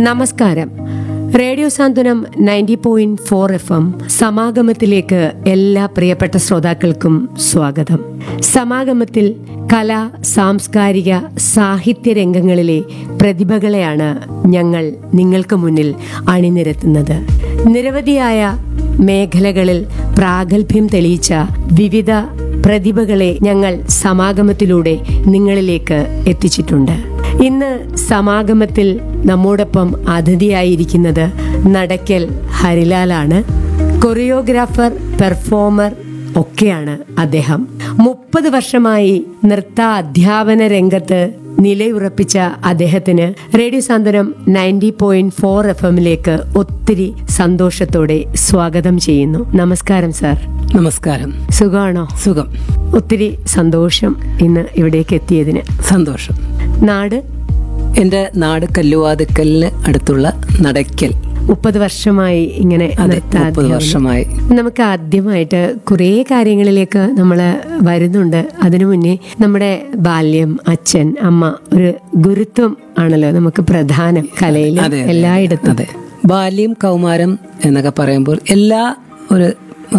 നമസ്കാരം radio Santhwanam ninety point four F M സമാഗമത്തിലേക്ക് എല്ലാ പ്രിയപ്പെട്ട ശ്രോതാക്കൾക്കും സ്വാഗതം സമാഗമത്തിൽ കല സാംസ്കാരിക സാഹിത്യ രംഗങ്ങളിലെ പ്രതിഭകളെയാണ് ഞങ്ങൾ നിങ്ങൾക്ക് മുന്നിൽ അണിനിരത്തുന്നത് നിരവധിയായ മേഖലകളിൽ പ്രാഗൽഭ്യം തെളിയിച്ച വിവിധ പ്രതിഭകളെ ഞങ്ങൾ സമാഗമത്തിലൂടെ നിങ്ങളിലേക്ക് എത്തിച്ചിട്ടുണ്ട് ഇന്ന് സമാഗമത്തിൽ നമ്മോടൊപ്പം അതിഥിയായിരിക്കുന്നത് നടക്കൽ ഹരിലാലാണ് കൊറിയോഗ്രാഫർ പെർഫോമർ ഒക്കെയാണ് അദ്ദേഹം മുപ്പത് വർഷമായി നൃത്ത അധ്യാപന രംഗത്ത് നിലയുറപ്പിച്ച അദ്ദേഹത്തിന് radio Santhwanam ninety point four F എമ്മിലേക്ക് ഒത്തിരി സന്തോഷത്തോടെ സ്വാഗതം ചെയ്യുന്നു നമസ്കാരം സാർ നമസ്കാരം സുഖമാണോ സുഖം ഒത്തിരി സന്തോഷം ഇന്ന് ഇവിടേക്ക് എത്തിയതിന് സന്തോഷം നാട് എൻ്റെ നാട് കല്ലുവാതുക്കലിന് അടുത്തുള്ള നടയ്ക്കൽ മുപ്പത് വർഷമായി ഇങ്ങനെ അതെ നൃത്ത മുപ്പത് അധ്യാപനം. വർഷമായി നമുക്ക് ആദ്യമായിട്ട് കുറേ കാര്യങ്ങളിലേക്ക് നമ്മൾ വരുന്നുണ്ട് അതിനു മുന്നേ നമ്മുടെ ബാല്യം അച്ഛൻ അമ്മ ഒരു ഗുരുത്വം ആണല്ലോ നമുക്ക് പ്രധാനം കലയിലും അതെ, അതെ, എല്ലായിടത്തും അതെ ബാല്യം കൗമാരം എന്നൊക്കെ പറയുമ്പോൾ എല്ലാ ഒരു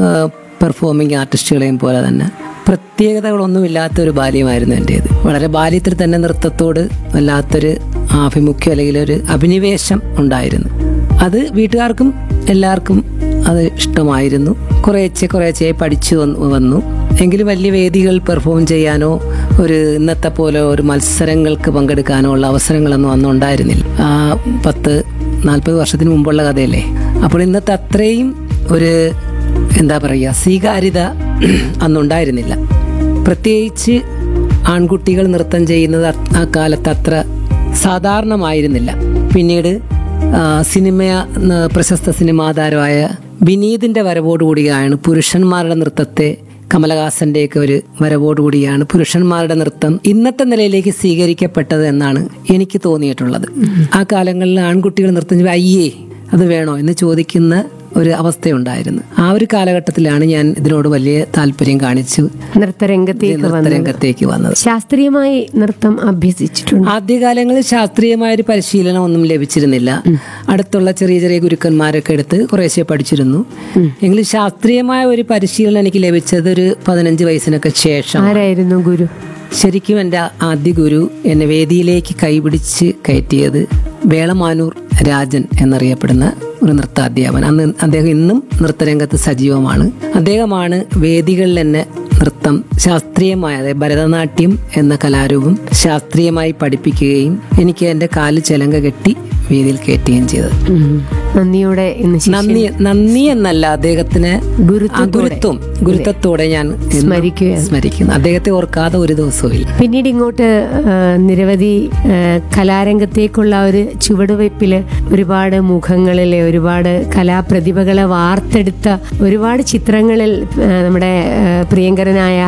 പെർഫോമിംഗ് ആർട്ടിസ്റ്റുകളെയും പോലെ തന്നെ പ്രത്യേകതകളൊന്നുമില്ലാത്ത ഒരു ബാല്യമായിരുന്നു എൻ്റേത് വളരെ ബാല്യത്തിൽ തന്നെ നൃത്തത്തോട് വല്ലാത്തൊരു ആഭിമുഖ്യം അല്ലെങ്കിൽ ഒരു അഭിനിവേശം ഉണ്ടായിരുന്നു അത് വീട്ടുകാർക്കും എല്ലാവർക്കും അത് ഇഷ്ടമായിരുന്നു കുറേശ്ശെ കുറേശ്ശെ പഠിച്ചു വന്നു വന്നു എങ്കിലും വലിയ വേദികൾ പെർഫോം ചെയ്യാനോ ഒരു ഇന്നത്തെ പോലെ ഒരു മത്സരങ്ങൾക്ക് പങ്കെടുക്കാനോ ഉള്ള അവസരങ്ങളൊന്നും അന്ന് ഉണ്ടായിരുന്നില്ല ആ പത്ത് നാൽപ്പത് വർഷത്തിന് മുമ്പുള്ള കഥയല്ലേ അപ്പോൾ ഇന്നത്തെ അത്രയും ഒരു എന്താ പറയുക സ്വീകാര്യത അന്നുണ്ടായിരുന്നില്ല പ്രത്യേകിച്ച് ആൺകുട്ടികൾ നൃത്തം ചെയ്യുന്നത് അ- ആ കാലത്ത് അത്ര സാധാരണമായിരുന്നില്ല പിന്നീട് ആ, സിനിമ ന- പ്രശസ്ത സിനിമാതാരമായ വിനീതിന്റെ വരവോടുകൂടിയാണ് പുരുഷന്മാരുടെ നൃത്തത്തെ കമലഹാസന്റെയൊക്കെ ഒരു വരവോടുകൂടിയാണ് പുരുഷന്മാരുടെ നൃത്തം ഇന്നത്തെ നിലയിലേക്ക് സ്വീകരിക്കപ്പെട്ടത് എന്നാണ് എനിക്ക് തോന്നിയിട്ടുള്ളത് ആ കാലങ്ങളിൽ ആൺകുട്ടികൾ നൃത്തം ചെയ്യുമ്പോൾ അയ്യേ അത് വേണോ എന്ന് ചോദിക്കുന്ന ഒരു അവസ്ഥയുണ്ടായിരുന്നു ആ ഒരു കാലഘട്ടത്തിലാണ് ഞാൻ ഇതിനോട് വലിയ താല്പര്യം കാണിച്ചു നൃത്തരംഗത്തേക്ക് വന്നത് നൃത്തരംഗത്തേക്ക് വന്നത് ശാസ്ത്രീയമായി നൃത്തം അഭ്യസിച്ചിട്ടുണ്ട് ആദ്യകാലങ്ങളിൽ ശാസ്ത്രീയമായ ഒരു പരിശീലനം ഒന്നും ലഭിച്ചിരുന്നില്ല അടുത്തുള്ള ചെറിയ ചെറിയ ഗുരുക്കന്മാരൊക്കെ എടുത്ത് കുറേശ്ശെ പഠിച്ചിരുന്നു എങ്കിലും ശാസ്ത്രീയമായ ഒരു പരിശീലനം എനിക്ക് ലഭിച്ചത് ഒരു പതിനഞ്ച് വയസ്സിനൊക്കെ ശേഷം ആരായിരുന്നു ഗുരു ശരിക്കും എൻ്റെ ആദ്യ ഗുരു എന്നെ വേദിയിലേക്ക് കൈപിടിച്ച് കയറ്റിയത് വേളമാനൂർ രാജൻ എന്നറിയപ്പെടുന്ന ഒരു നൃത്താധ്യാപൻ അന്ന് അദ്ദേഹം ഇന്നും നൃത്തരംഗത്ത് സജീവമാണ് അദ്ദേഹമാണ് വേദികളിൽ എന്നെ നൃത്തം ശാസ്ത്രീയമായ അതായത് ഭരതനാട്യം എന്ന കലാരൂപം ശാസ്ത്രീയമായി പഠിപ്പിക്കുകയും എനിക്ക് എൻ്റെ കാല് ചെലങ്ക കെട്ടി വേദിയിൽ കയറ്റുകയും ചെയ്തത് ഉം. നന്ദിയോടെ ഇന്ന് ശിഷ്യ- നന്ദി നന്ദി എന്നല്ല അദ്ദേഹത്തിന് ആ ഗുരുത്വത്തോടെ ഗുരുത്വം ഗുരുത്വത്തോടെ ഞാൻ എന്നും സ്മരിക്കുകയാണ്. സ്മരിക്കുന്നു അദ്ദേഹത്തെ ഓർക്കാതെ ഒരു ദിവസവും ഇല്ല പിന്നീട് ഇങ്ങോട്ട് ആ, നിരവധി ആ, കലാരംഗത്തേക്കുള്ള ഒരു ചുവടുവയ്പ്പില് ഒരുപാട് മുഖങ്ങളിലെ ഒരുപാട് കലാപ്രതിഭകളെ വാർത്തെടുത്ത ഒരുപാട് ചിത്രങ്ങളിൽ ആ, നമ്മുടെ ആ, പ്രിയങ്കരനായ